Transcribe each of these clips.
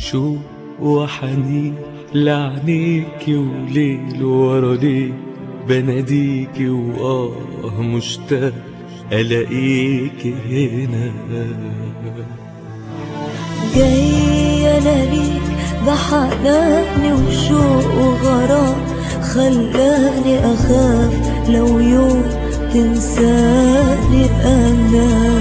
شوق وحنين لعنيكي وليل ورا ليل بناديكي وآه مشتاق ألاقيكي هنا جاي انا ليك بحناني وشوق وغرام خلاني اخاف لو يوم تنساني انا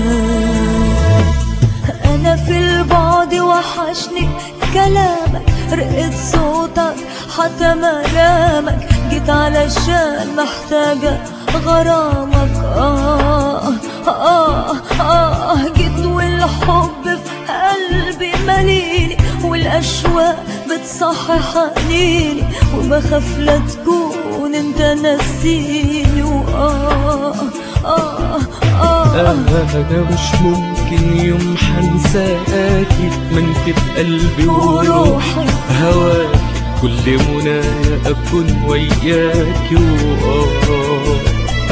انا في البعد وحشني كلامك رقة صوتك حتى ملامك جيت علشان محتاجة غرامك آه آه آه جيت والحب في قلبي مليني والأشواق بتصحي حنيني وبخاف لا تكون انت نسيني وآه آه آه أنا مش ممكن يوم حنساكي من في قلبي وروحي وروحي هواك كل منايا أكون وياكي وآه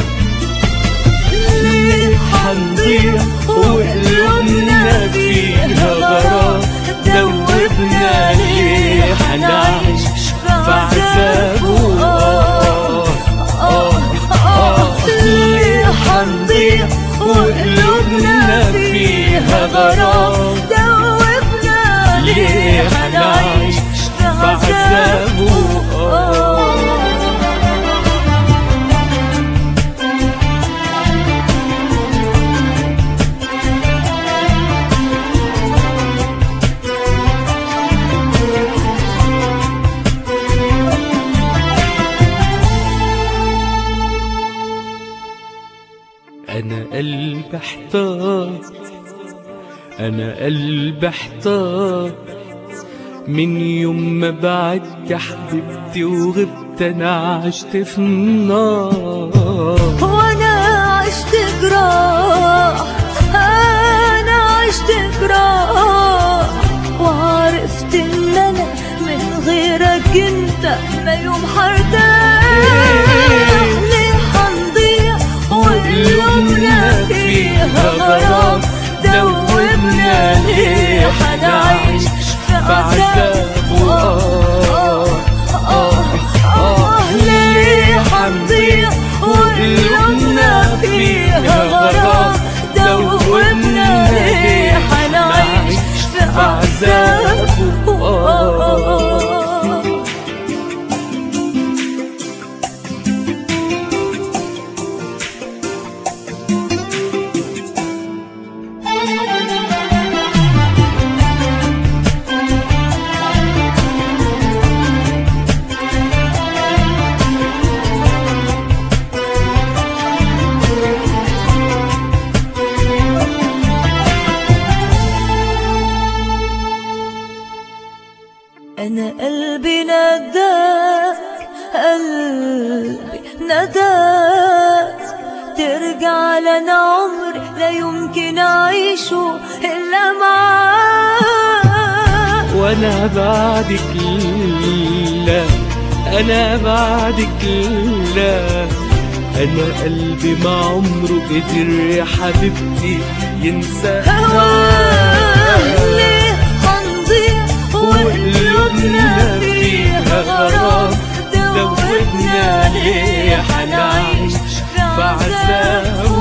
ليه حنضيع وقلوبنا فيها غرام دوبنا ليه حنعيش في عذاب وآه آه آه ليه حنضيع وقلوبنا فيها غرام دوبنا ليه حنعيش في عذاب وآه أنا قلبي احتار أنا قلبي احتار من يوم ما بعدت يا حبيبتي وغبت أنا عشت في النار وانا عشت جراح انا عشت جراح وعرفت ان انا من غيرك انت ما يوم حرتاح ليه حنضيع وقلوبنا فيها غرام دوبنا ليه حنعيش في عذاب وآه آه آه ليه حنضيع وقلوبنا فيها غرام دوبنا ليه حنعيش في عذاب وآه أنا قلبي نداك قلبي نداك ترجع لنا عمر لا يمكن أعيشه إلا معاك وانا بعدك لا انا بعدك لا انا قلبي ما عمره قدر يا حبيبتي ينسى هواك ليه هنضيع وقلوبنا فيها غرام دوبنا ليه حنعيش في عذاب